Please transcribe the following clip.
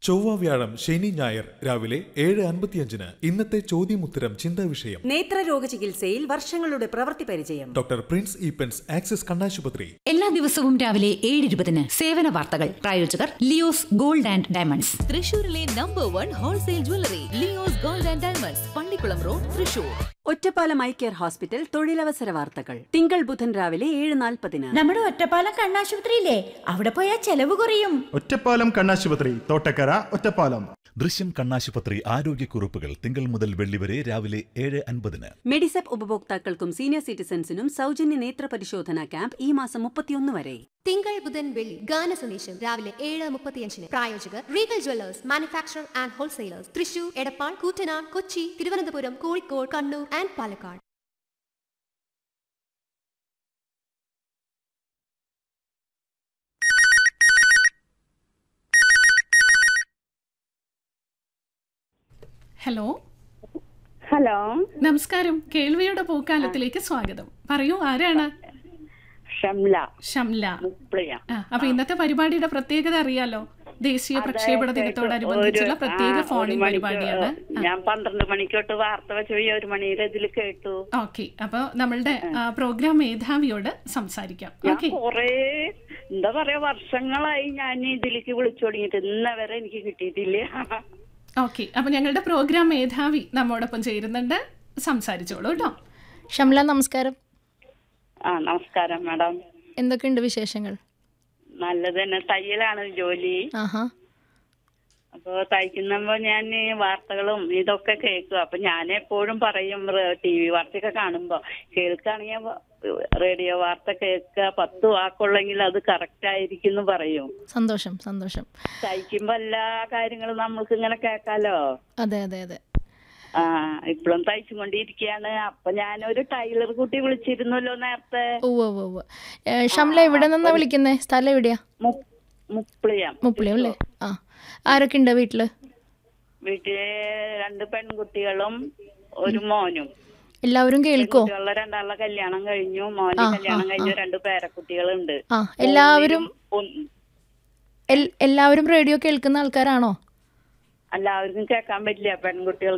ചൊവ്വ വ്യാഴം ശനി ഞായർ രാവിലെ ഏഴ് അൻപത്തിയഞ്ചിന് ഇന്നത്തെ ചോദ്യമുത്തരം ചിന്താ വിഷയം നേത്രരോഗ ചികിത്സയിൽ വർഷങ്ങളുടെ പ്രവൃത്തി പരിചയം ഡോക്ടർ പ്രിൻസ് ഈപ്പൻസ് ആക്സിസ് കണ്ണാശുപത്രി എല്ലാ ദിവസവും രാവിലെ ഏഴ് ഇരുപതിന് സേവന വാർത്തകൾ പ്രായോജകർ ലിയോസ് ഗോൾഡ് ആൻഡ് ഡയമണ്ട്സ് തൃശൂരിലെ number one wholesale jewellery Leo's gold and diamonds Pallikulam road Thrissur Ottapalam I care hospital തൊഴിലവസര വാർത്തകൾ തിങ്കൾ ബുധൻ രാവിലെ ഏഴ് നാൽപ്പതിന് നമ്മുടെ ഒറ്റപ്പാലം കണ്ണാശുപത്രിയില്ലേ അവിടെ പോയാൽ ചെലവ് കുറയും ഒറ്റപ്പാലം കണ്ണാശുപത്രി തോട്ടക്കര ഒറ്റപ്പാലം ദൃശ്യം കണ്ണാശുപത്രി ആരോഗ്യക്കുറിപ്പുകൾ തിങ്കൾ മുതൽ വെള്ളി വരെ രാവിലെ ഏഴ് അൻപതിന് മെഡിസെപ്പ് ഉപഭോക്താക്കൾക്കും സീനിയർ സിറ്റിസൺസിനും സൗജന്യ നേത്ര പരിശോധന ക്യാമ്പ് ഈ മാസം മുപ്പത്തിയൊന്ന് വരെ തിങ്കൾ ബുധൻ വെള്ളി ഗാന സന്ദേശം രാവിലെ ഏഴ് മുപ്പത്തിയഞ്ചിന് പ്രായോജകർ Regal jewellers manufacture and wholesalers Thrissur Edappal Koottanad Kochi Thiruvananthapuram Kozhikode Kannur and Palakkad hello hello നമസ്കാരം കേൾവിയുടെ പൂക്കാലത്തിലേക്ക് സ്വാഗതം പറയൂ ആരാണ് ഷംല ഷംല പ്രിയ ആ, അപ്പൊ ഇന്നത്തെ പരിപാടിയുടെ പ്രത്യേകത അറിയാലോ ദേശീയ പ്രക്ഷേപണ ദിനത്തോടനുബന്ധിച്ചുള്ള ഒരു- പ്രത്യേക ആ, ഫോണിൻ ഒരു മണിക്ക് പരിപാടിയാണ് ഞാൻ പന്ത്രണ്ട് മണിക്കോട്ട് വാർത്ത വെച്ച് പോയി ഒരു മണിയിൽ ഇതിൽ കേട്ടു ഓക്കെ അപ്പൊ നമ്മളുടെ ആ, പ്രോഗ്രാം മേധാവിയോട് സംസാരിക്കാം ഞാൻ ഓക്കെ കൊറേ എന്താ പറയാ വർഷങ്ങളായി ഞാൻ ഇതിലേക്ക് വിളിച്ചു തുടങ്ങിയിട്ട് ഇന്ന വരെ എനിക്ക് കിട്ടിയിട്ടില്ല ഓക്കെ അപ്പൊ ഞങ്ങളുടെ പ്രോഗ്രാം മേധാവി നമ്മോടൊപ്പം ചേരുന്നുണ്ട് സംസാരിച്ചോളൂ കേട്ടോ ഷംല നമസ്കാരം ആ നമസ്കാരം മാഡം എന്തൊക്കെയുണ്ട് വിശേഷങ്ങൾ നല്ലത് തന്നെ തയ്യലാണ് ജോലി ആഹാ അപ്പൊ തയ്ക്കുന്നപ്പോ ഞാൻ വാർത്തകളും ഇതൊക്കെ കേൾക്കും അപ്പൊ ഞാൻ എപ്പോഴും പറയും ടി വി വാർത്തയൊക്കെ കാണുമ്പോ കേൾക്കുകയാണെങ്കിൽ റേഡിയോ വാർത്ത കേൾക്കുക പത്ത് വാക്കുള്ളെങ്കിൽ അത് കറക്റ്റ് ആയിരിക്കും എന്ന് പറയും സന്തോഷം സന്തോഷം തയ്ക്കുമ്പോ എല്ലാ കാര്യങ്ങളും നമ്മൾക്ക് ഇങ്ങനെ കേൾക്കാലോ അതെ അതെ അതെ ആ ഇപ്പോഴും തയ്ച്ചുകൊണ്ടിരിക്കുകയാണ് അപ്പൊ ഞാനൊരു ടൈലർ കുട്ടി വിളിച്ചിരുന്നല്ലോ നേരത്തെ ഉവ്വ് ഉവ്വ് ഉവ്വ് ഏ, ഷംല എവിടെ നിന്നാ വിളിക്കുന്നേ സ്ഥലം എവിടെയാ മു- മുപ്ലിയം മുപ്പിളിയം അല്ലേ ആ ആരൊക്കെ ഉണ്ട് വീട്ടില് വീട്ടിലെ രണ്ട് പെൺകുട്ടികളും ഒരു മോനും എല്ലാവരും കേൾക്കോ കുട്ടികളുടെ രണ്ടാളുടെ കല്യാണം കഴിഞ്ഞു മോന്റെ ആ, കല്യാണം ആ, കഴിഞ്ഞു ആ. രണ്ട് പേരക്കുട്ടികളുണ്ട് ആ എല്ലാവരും ഒന്ന്- എൽ- എല്ലാവരും റേഡിയോ കേൾക്കുന്ന ആൾക്കാരാണോ എല്ലാവർക്കും കേൾക്കാൻ പറ്റില്ല പെൺകുട്ടികൾ